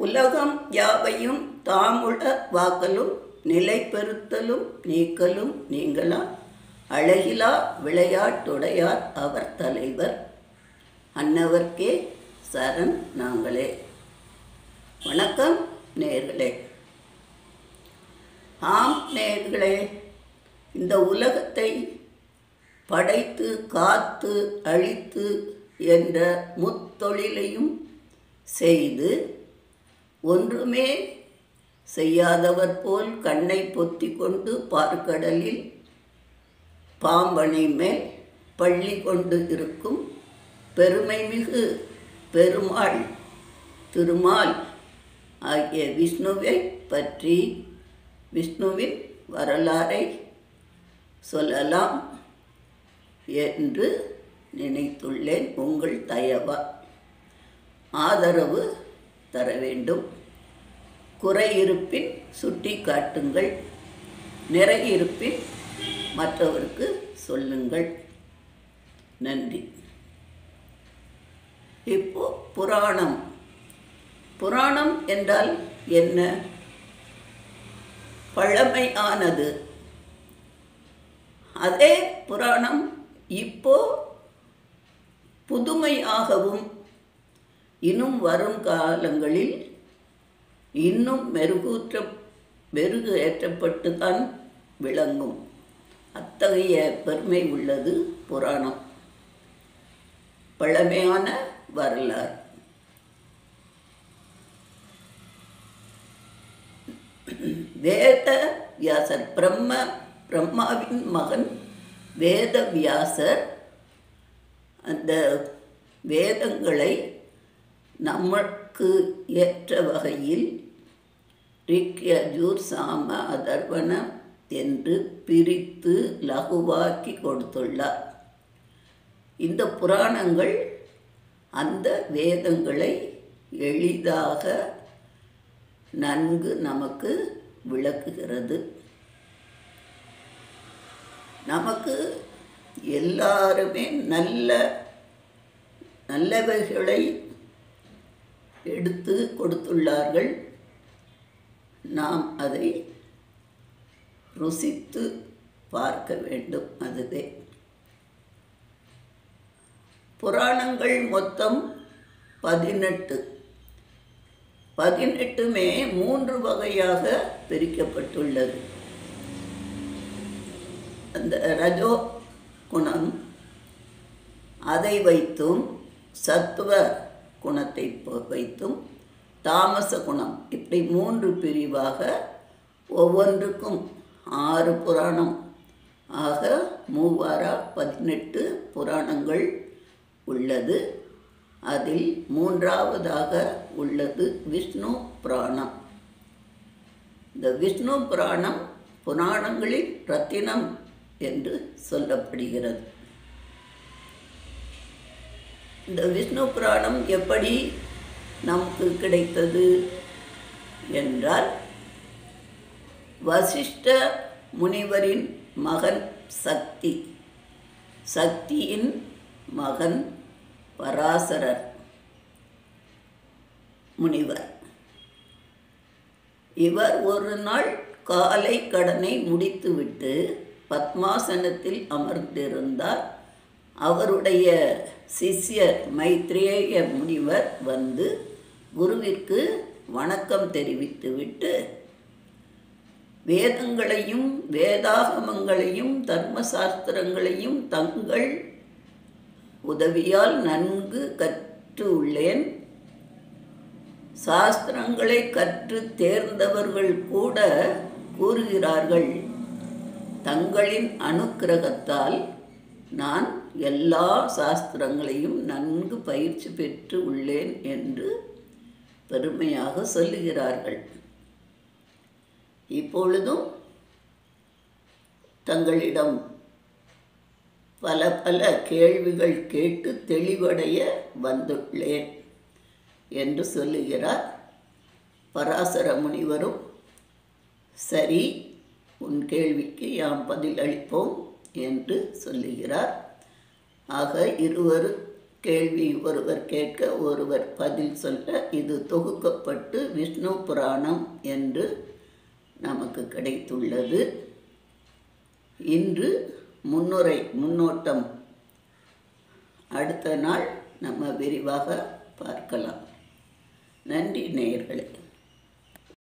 உலகம் யாவையும் தாமுள வாக்கலும் நிலை பெறுத்தலும் நீக்கலும் நீங்களா அழகிலா விளையாட்டுடையார் அவர் தலைவர் அன்னவர்க்கே சரண் நாங்களே வணக்கம் நேர்களே ஆம் நேர்களே இந்த உலகத்தை படைத்து காத்து அழித்து என்ற முத்தொழிலையும் செய்து ஒன்றுமே செய்யாதவர் போல் கண்ணை பொத்தி கொண்டு பார்க்கடலில் பாம்பனை மேல் பள்ளி கொண்டு இருக்கும் பெருமை மிகு பெருமாள் திருமால் ஆகிய விஷ்ணுவை பற்றி விஷ்ணுவின் வரலாறை சொல்லலாம் என்று நினைத்துள்ளேன் உங்கள் தயவா ஆதரவு தர வேண்டும் குறை இருப்பின் சுட்டி காட்டுங்கள் நிறை இருப்பின் மற்றவருக்கு சொல்லுங்கள் நன்றி இப்போ புராணம் புராணம் என்றால் என்ன பழமையானது அதே புராணம் இப்போ புதுமையாகவும் இன்னும் வரும் காலங்களில் இன்னும் மெருகூற்ற மெருகு ஏற்றப்பட்டு தான் விளங்கும் அத்தகைய பெருமை உள்ளது புராணம் பழமையான வரலாறு வேத வியாசர் பிரம்ம பிரம்மாவின் மகன் வேத வியாசர் அந்த வேதங்களை நமக்கு ஏற்ற வகையில் ரிக் யஜூர் சாம அதர்வன என்று பிரித்து லகுவாக்கி கொடுத்துள்ளார் இந்த புராணங்கள் அந்த வேதங்களை எளிதாக நன்கு நமக்கு விளக்குகிறது நமக்கு எல்லாருமே நல்ல நல்லவைகளை எடுத்து கொடுத்துள்ளார்கள் நாம் அதை ருசித்து பார்க்க வேண்டும் அதுவே புராணங்கள் மொத்தம் பதினெட்டு பதினெட்டுமே மூன்று வகையாக பிரிக்கப்பட்டுள்ளது அந்த ரஜோ குணம் அதை வைத்தும் சத்துவ குணத்தை வைத்தும் தாமச குணம் இப்படி மூன்று பிரிவாக ஒவ்வொன்றுக்கும் ஆறு புராணம் ஆக மூவாரா பதினெட்டு புராணங்கள் உள்ளது அதில் மூன்றாவதாக உள்ளது விஷ்ணு புராணம் இந்த விஷ்ணு புராணம் புராணங்களின் ரத்தினம் என்று சொல்லப்படுகிறது இந்த விஷ்ணு புராணம் எப்படி நமக்கு கிடைத்தது என்றால் வசிஷ்ட முனிவரின் மகன் சக்தி சக்தியின் மகன் பராசரர் முனிவர் இவர் ஒரு நாள் காலை கடனை முடித்துவிட்டு பத்மாசனத்தில் அமர்ந்திருந்தார் அவருடைய சிஷ்யர் மைத்ரேய முனிவர் வந்து குருவிற்கு வணக்கம் தெரிவித்துவிட்டு வேதங்களையும் வேதாகமங்களையும் தர்மசாஸ்திரங்களையும் தங்கள் உதவியால் நன்கு கற்று உள்ளேன் சாஸ்திரங்களை கற்று தேர்ந்தவர்கள் கூட கூறுகிறார்கள் தங்களின் அனுக்கிரகத்தால் நான் எல்லா சாஸ்திரங்களையும் நன்கு பயிற்சி பெற்று உள்ளேன் என்று பெருமையாக சொல்லுகிறார்கள் இப்பொழுதும் தங்களிடம் பல பல கேள்விகள் கேட்டு தெளிவடைய வந்துள்ளேன் என்று சொல்லுகிறார் பராசர முனிவரும் சரி உன் கேள்விக்கு யாம் பதில் அளிப்போம் என்று சொல்லுகிறார் ஆக இருவர் கேள்வி ஒருவர் கேட்க ஒருவர் பதில் சொல்ல இது தொகுக்கப்பட்டு விஷ்ணு புராணம் என்று நமக்கு கிடைத்துள்ளது இன்று முன்னுரை முன்னோட்டம் அடுத்த நாள் நம்ம விரிவாக பார்க்கலாம் நன்றி நேயர்களே